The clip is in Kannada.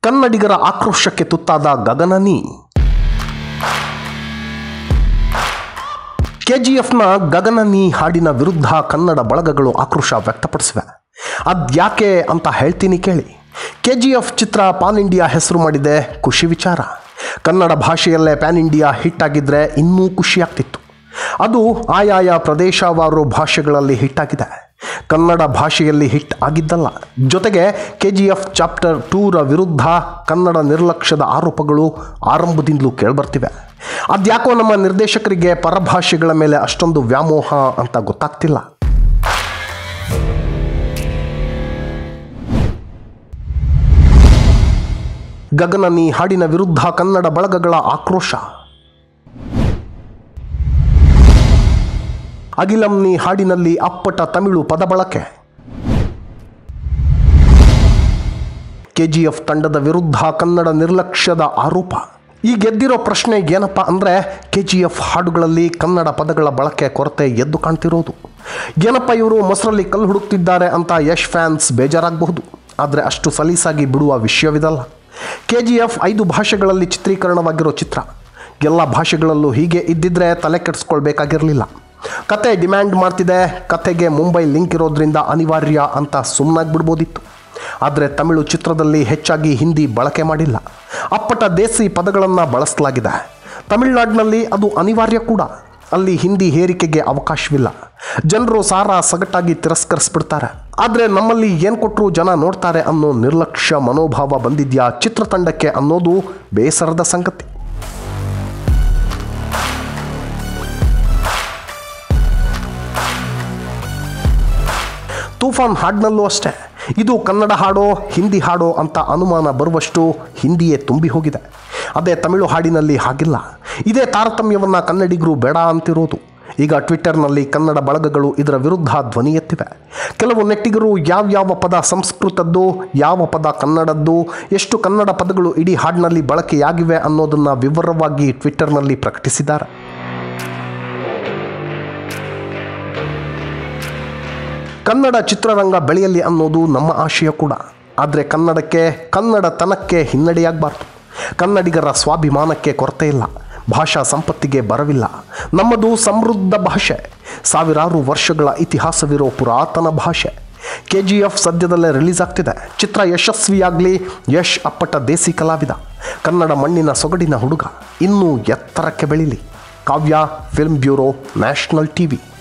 ಕನ್ನಡಿಗರ ಆಕ್ರೋಶಕ್ಕೆ ತುತ್ತಾದ ಗಗನನಿ ಕೆಜಿಎಫ್ನ ಗಗನನಿ ಹಾಡಿನ ವಿರುದ್ಧ ಕನ್ನಡ ಬಳಗಗಳು ಆಕ್ರೋಶ ವ್ಯಕ್ತಪಡಿಸಿವೆ ಅದ್ಯಾಕೆ ಅಂತ ಹೇಳ್ತೀನಿ ಕೇಳಿ ಕೆಜಿಎಫ್ ಚಿತ್ರ ಪಾನ್ ಇಂಡಿಯಾ ಹೆಸರು ಮಾಡಿದೆ ಖುಷಿ ವಿಚಾರ ಕನ್ನಡ ಭಾಷೆಯಲ್ಲೇ ಪ್ಯಾನ್ ಇಂಡಿಯಾ ಹಿಟ್ ಆಗಿದ್ರೆ ಇನ್ನೂ ಖುಷಿಯಾಗ್ತಿತ್ತು ಅದು ಆಯಾಯ ಪ್ರದೇಶವಾರು ಭಾಷೆಗಳಲ್ಲಿ ಹಿಟ್ ಆಗಿದೆ ಕನ್ನಡ ಭಾಷೆಯಲ್ಲಿ ಹಿಟ್ ಆಗಿದ್ದಲ್ಲ ಜೊತೆಗೆ ಕೆ ಜಿ ಎಫ್ ಚಾಪ್ಟರ್ ಟೂರ ವಿರುದ್ಧ ಕನ್ನಡ ನಿರ್ಲಕ್ಷ್ಯದ ಆರೋಪಗಳು ಆರಂಭದಿಂದಲೂ ಕೇಳ್ಬರ್ತಿವೆ ಅದ್ಯಾಕೋ ನಮ್ಮ ನಿರ್ದೇಶಕರಿಗೆ ಪರಭಾಷೆಗಳ ಮೇಲೆ ಅಷ್ಟೊಂದು ವ್ಯಾಮೋಹ ಅಂತ ಗೊತ್ತಾಗ್ತಿಲ್ಲ ಗಗನನಿ ಹಾಡಿನ ವಿರುದ್ಧ ಕನ್ನಡ ಬಳಗಗಳ ಆಕ್ರೋಶ ಅಗಿಲಂನಿ ಹಾಡಿನಲ್ಲಿ ಅಪ್ಪಟ ತಮಿಳು ಪದ ಬಳಕೆ ಕೆಜಿಎಫ್ ತಂಡದ ವಿರುದ್ಧ ಕನ್ನಡ ನಿರ್ಲಕ್ಷ್ಯದ ಆರೋಪ ಈ ಗೆದ್ದಿರೋ ಪ್ರಶ್ನೆ ಏನಪ್ಪ ಅಂದರೆ ಕೆ ಜಿ ಎಫ್ ಹಾಡುಗಳಲ್ಲಿ ಕನ್ನಡ ಪದಗಳ ಬಳಕೆ ಕೊರತೆ ಎದ್ದು ಕಾಣ್ತಿರೋದು ಏನಪ್ಪ ಇವರು ಮೊಸರಲ್ಲಿ ಕಲ್ಲು ಹುಡುಕ್ತಿದ್ದಾರೆ ಅಂತ ಯಶ್ ಫ್ಯಾನ್ಸ್ ಬೇಜಾರಾಗಬಹುದು ಆದರೆ ಅಷ್ಟು ಸಲೀಸಾಗಿ ಬಿಡುವ ವಿಷಯವಿದಲ್ಲ ಕೆ ಜಿ ಎಫ್ ಐದು ಭಾಷೆಗಳಲ್ಲಿ ಚಿತ್ರೀಕರಣವಾಗಿರೋ ಚಿತ್ರ ಎಲ್ಲ ಭಾಷೆಗಳಲ್ಲೂ ಹೀಗೆ ಇದ್ದಿದ್ರೆ ತಲೆ ಕೆಡಿಸ್ಕೊಳ್ಬೇಕಾಗಿರಲಿಲ್ಲ ಕತೆ ಡಿಮ್ಯಾಂಡ್ ಮಾಡ್ತಿದೆ ಕತೆಗೆ ಮುಂಬೈ ಲಿಂಕ್ ಇರೋದ್ರಿಂದ ಅನಿವಾರ್ಯ ಅಂತ ಸುಮ್ಮನಾಗಿ ಬಿಡ್ಬೋದಿತ್ತು ಆದರೆ ತಮಿಳು ಚಿತ್ರದಲ್ಲಿ ಹೆಚ್ಚಾಗಿ ಹಿಂದಿ ಬಳಕೆ ಮಾಡಿಲ್ಲ ಅಪ್ಪಟ ದೇಸಿ ಪದಗಳನ್ನು ಬಳಸಲಾಗಿದೆ ತಮಿಳುನಾಡಿನಲ್ಲಿ ಅದು ಅನಿವಾರ್ಯ ಕೂಡ ಅಲ್ಲಿ ಹಿಂದಿ ಹೇರಿಕೆಗೆ ಅವಕಾಶವಿಲ್ಲ ಜನರು ಸಾರ ಸಗಟಾಗಿ ತಿರಸ್ಕರಿಸ್ಬಿಡ್ತಾರೆ ಆದರೆ ನಮ್ಮಲ್ಲಿ ಏನು ಕೊಟ್ಟರು ಜನ ನೋಡ್ತಾರೆ ಅನ್ನೋ ನಿರ್ಲಕ್ಷ್ಯ ಮನೋಭಾವ ಬಂದಿದ್ಯಾ ಚಿತ್ರತಂಡಕ್ಕೆ ಅನ್ನೋದು ಬೇಸರದ ಸಂಗತಿ ತೂಫಾನ್ ಹಾಡಿನಲ್ಲೂ ಅಷ್ಟೇ ಇದು ಕನ್ನಡ ಹಾಡೋ ಹಿಂದಿ ಹಾಡೋ ಅಂತ ಅನುಮಾನ ಬರುವಷ್ಟು ಹಿಂದಿಯೇ ತುಂಬಿ ಹೋಗಿದೆ ಅದೇ ತಮಿಳು ಹಾಡಿನಲ್ಲಿ ಹಾಗಿಲ್ಲ ಇದೇ ತಾರತಮ್ಯವನ್ನು ಕನ್ನಡಿಗರು ಬೇಡ ಅಂತಿರೋದು ಈಗ ಟ್ವಿಟ್ಟರ್ನಲ್ಲಿ ಕನ್ನಡ ಬಳಗಗಳು ಇದರ ವಿರುದ್ಧ ಧ್ವನಿ ಎತ್ತಿವೆ ಕೆಲವು ನೆಟ್ಟಿಗರು ಯಾವ್ಯಾವ ಪದ ಸಂಸ್ಕೃತದ್ದು ಯಾವ ಪದ ಕನ್ನಡದ್ದು ಎಷ್ಟು ಕನ್ನಡ ಪದಗಳು ಇಡೀ ಹಾಡಿನಲ್ಲಿ ಬಳಕೆಯಾಗಿವೆ ಅನ್ನೋದನ್ನು ವಿವರವಾಗಿ ಟ್ವಿಟ್ಟರ್ನಲ್ಲಿ ಪ್ರಕಟಿಸಿದ್ದಾರೆ ಕನ್ನಡ ಚಿತ್ರರಂಗ ಬೆಳೆಯಲಿ ಅನ್ನೋದು ನಮ್ಮ ಆಶಯ ಕೂಡ ಆದರೆ ಕನ್ನಡಕ್ಕೆ ಕನ್ನಡತನಕ್ಕೆ ಹಿನ್ನಡೆಯಾಗಬಾರ್ದು ಕನ್ನಡಿಗರ ಸ್ವಾಭಿಮಾನಕ್ಕೆ ಕೊರತೆ ಇಲ್ಲ ಭಾಷಾ ಸಂಪತ್ತಿಗೆ ಬರವಿಲ್ಲ ನಮ್ಮದು ಸಮೃದ್ಧ ಭಾಷೆ ಸಾವಿರಾರು ವರ್ಷಗಳ ಇತಿಹಾಸವಿರೋ ಪುರಾತನ ಭಾಷೆ ಕೆ ಜಿ ಎಫ್ ಸದ್ಯದಲ್ಲೇ ರಿಲೀಸ್ ಆಗ್ತಿದೆ ಚಿತ್ರ ಯಶಸ್ವಿಯಾಗಲಿ ಯಶ್ ಅಪ್ಪಟ ದೇಸಿ ಕಲಾವಿದ ಕನ್ನಡ ಮಣ್ಣಿನ ಸೊಗಡಿನ ಹುಡುಗ ಇನ್ನೂ ಎತ್ತರಕ್ಕೆ ಬೆಳೀಲಿ Kavya film bureau national TV